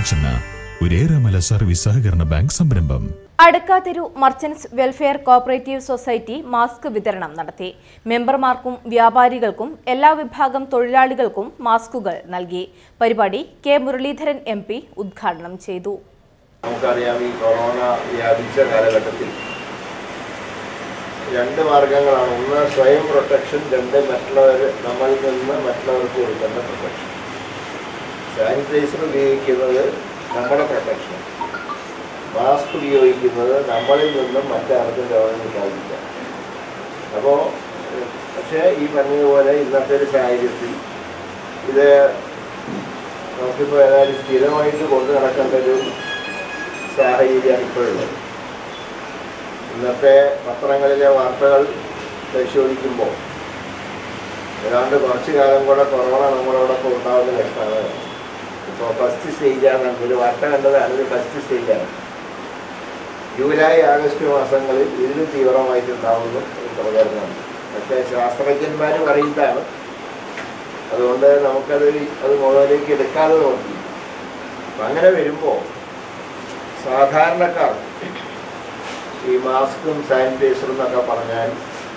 junction ഒരേറെമല service സഹകരണ bank സംരംഭം അടക്കാതെരു merchants welfare cooperative society mask വിതരണം നടത്തി മെമ്പർമാർക്കും വ്യാപാരികൾക്കും എല്ലാ വിഭാഗം തൊഴിലാളികൾക്കും മാസ്കുകൾ നൽകി പരിപാടി കെ മുരളീധരൻ എം ഉദ്ഘാടനം ചെയ്തു നമുക്കറിയാം ഈ കൊറോണ വ്യാപിച്ച കാലഘട്ടത്തിൽ രണ്ട് മാർഗങ്ങളാണ് ഒന്ന് സ്വയം പ്രൊട്ടക്ഷൻ രണ്ട് മറ്റുള്ളവർ നമ്മളിൽ നിന്ന് മറ്റുള്ളവർക്ക് കൊടുക്കേണ്ട പ്രൊട്ടക്ഷൻ സാനിറ്റൈസർ ഉപയോഗിക്കുന്നത് നമ്മുടെ പ്രൊട്ടക്ഷൻ മാസ്ക് ഉപയോഗിക്കുന്നത് നമ്മളിൽ നിന്നും മറ്റാർക്കും രോഗം കിട്ടാതിരിക്കാം അപ്പോൾ പക്ഷേ ഈ പറഞ്ഞതുപോലെ ഇന്നത്തെ ഒരു സാഹചര്യത്തിൽ ഇത് നമുക്കിപ്പോൾ ഏതായാലും സ്ഥിരമായിട്ട് കൊണ്ടു നടക്കേണ്ട ഒരു സാഹചര്യമാണ് ഇപ്പോഴുള്ളത് ഇന്നത്തെ പത്രങ്ങളിലെ വാർത്തകൾ പരിശോധിക്കുമ്പോൾ ഏതാണ്ട് കുറച്ച് കാലം കൂടെ കൊറോണ നമ്മളോടൊപ്പം ഉണ്ടാവുന്ന ലക്ഷണമാണ് ഇപ്പോൾ ഫസ്റ്റ് സ്റ്റേജാണ് ഒരു വാർത്ത കണ്ടതാണ് ഇത് ഫസ്റ്റ് സ്റ്റേജാണ് ജൂലൈ ആഗസ്റ്റ് മാസങ്ങളിൽ ഇതിലും തീവ്രമായിട്ടുണ്ടാവുന്നു ഒരു പ്രചാരണമാണ് പക്ഷേ ശാസ്ത്രജ്ഞന്മാർ പറയുന്നതാണ് അതുകൊണ്ട് നമുക്കത് അത് മുകളിലേക്ക് എടുക്കാതെ നോക്കി അപ്പം അങ്ങനെ വരുമ്പോൾ സാധാരണക്കാർ ഈ മാസ്കും സാനിറ്റൈസറും എന്നൊക്കെ പറഞ്ഞാൽ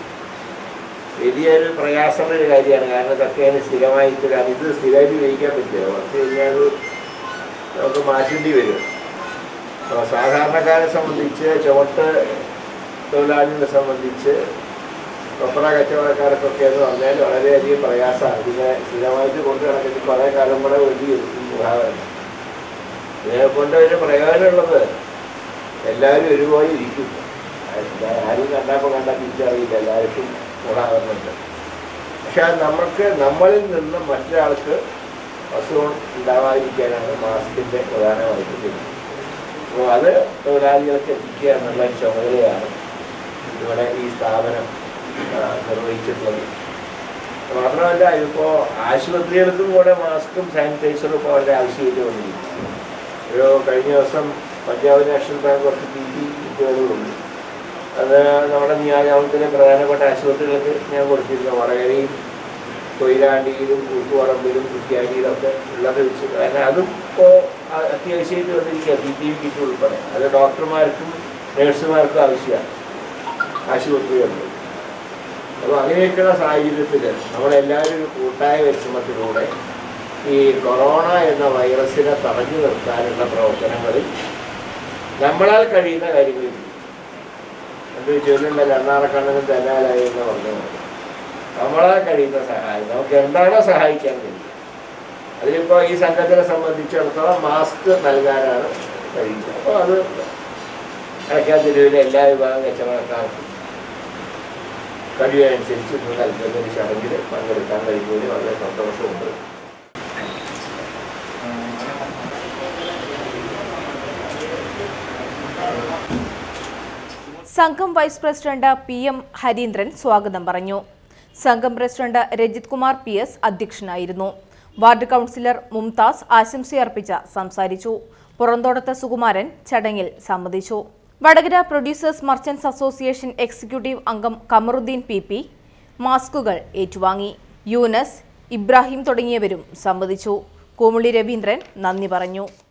വലിയൊരു പ്രയാസമുള്ള ഒരു കാര്യമാണ് കാരണം ഇതൊക്കെയാണ് സ്ഥിരമായിട്ട് കാരണം ഇത് സ്ഥിരമായിട്ട് ഉപയോഗിക്കാൻ പറ്റില്ല കുറച്ച് കഴിഞ്ഞാൽ അത് നമുക്ക് മാറ്റേണ്ടി വരും അപ്പോൾ സാധാരണക്കാരെ സംബന്ധിച്ച് ചുവട്ട് തൊഴിലാളികളെ സംബന്ധിച്ച് കൊപ്ര കച്ചവടക്കാർക്കൊക്കെ എന്ന് പറഞ്ഞാൽ വളരെയധികം പ്രയാസമാണ് ഇതിനെ സ്ഥിരമായിട്ട് കൊണ്ടു നടക്കുന്ന കുറേ കാലം കൂടെ വേണ്ടി ഉദാഹരണം ഇതിനെ കൊണ്ട് ഒരു പ്രയോജനമുള്ളത് എല്ലാവരും ഒരുപോലെ ഇരിക്കും ആരും- ആരും കണ്ടപ്പോൾ കണ്ടാൽ തിരിച്ചറിയില്ല എല്ലാവർക്കും ഗുണാകുന്നുണ്ട് പക്ഷെ അത് നമുക്ക് നമ്മളിൽ നിന്ന് മറ്റൊരാൾക്ക് അസുഖം ഉണ്ടാവാതിരിക്കാനാണ് മാസ്കിൻ്റെ പ്രധാനമായിട്ട് ചെയ്യുന്നത് അപ്പോൾ അത് തൊഴിലാളികൾക്ക് എത്തിക്കുക എന്നുള്ള ചുമതലയാണ് ഇവിടെ ഈ സ്ഥാപനം ആ, നിർവഹിച്ചിട്ടുള്ളത് മാത്രമല്ല ഇതിപ്പോൾ ആശുപത്രികൾക്കും കൂടെ മാസ്കും സാനിറ്റൈസറും ഇപ്പോൾ വളരെ ആവശ്യമായിട്ട് വന്നിരിക്കും ഒരു കഴിഞ്ഞ ദിവസം പഞ്ചാബ് നാഷണൽ ബാങ്ക് കുറച്ച് പി പി കിറ്റുകളുണ്ട് അത് നമ്മുടെ നിയോജകത്തിലെ പ്രധാനപ്പെട്ട ആശുപത്രികൾക്ക് ഞാൻ കൊടുത്തിരുന്നു വടകരയും കൊയിലാണ്ടിയിലും കൂത്തുപറമ്പിലും കുറ്റ്യാടിയിലൊക്കെ ഉള്ളത് വെച്ച് കാരണം അതും ഇപ്പോൾ അത്യാവശ്യമായിട്ട് വന്നിരിക്കുക പി പി കിറ്റ് ഉൾപ്പെടെ അത് ഡോക്ടർമാർക്കും നഴ്സുമാർക്കും ആവശ്യമാണ് ആശുപത്രികളിൽ അപ്പോൾ അങ്ങനെയൊക്കെയുള്ള സാഹചര്യത്തിൽ നമ്മളെല്ലാവരും ഒരു കൂട്ടായ പരിശ്രമത്തിലൂടെ ഈ കൊറോണ എന്ന വൈറസിനെ തടഞ്ഞു നിർത്താനുള്ള പ്രവർത്തനങ്ങളിൽ നമ്മളാൽ കഴിയുന്ന കാര്യങ്ങളിൽ എന്ത് ചൊല്ലുണ്ട കണ്ണാറക്കണ്ണനും തെന്നാലായി എന്ന് പറഞ്ഞു നമ്മളാൽ കഴിയുന്ന സഹായം നമുക്ക് എന്താണോ സഹായിക്കാൻ കഴിയും അതിലിപ്പോൾ ഈ സംഘത്തിനെ സംബന്ധിച്ചിടത്തോളം മാസ്ക് നൽകാനാണ് കഴിയുന്നത് അപ്പോൾ അത് അടയ്ക്കാൻ തെരുവിലെ എല്ലാ വിഭാഗം കച്ചവടക്കാർക്കും കഴിവനുസരിച്ച് ഇന്ന് നൽകുന്ന ഒരു ചടങ്ങിൽ പങ്കെടുക്കാൻ കഴിയുന്നതിൽ വളരെ സന്തോഷമുണ്ട് സംഘം vice president P M Harindran സ്വാഗതം പറഞ്ഞു സംഘം president Rajith Kumar P S അധ്യക്ഷനായിരുന്നു വാർഡ് കൗൺസിലർ മുംതാസ് ആശംസയർപ്പിച്ച സംസാരിച്ചു പുറന്തോടത്ത് സുകുമാരൻ ചടങ്ങിൽ സംബന്ധിച്ചു Vadakara producers merchants association executive അംഗം കമറുദ്ദീൻ പി പി മാസ്കുകൾ ഏറ്റുവാങ്ങി യൂനസ് ഇബ്രാഹിം തുടങ്ങിയവരും സംബന്ധിച്ചു കോമുളി രവീന്ദ്രൻ നന്ദി പറഞ്ഞു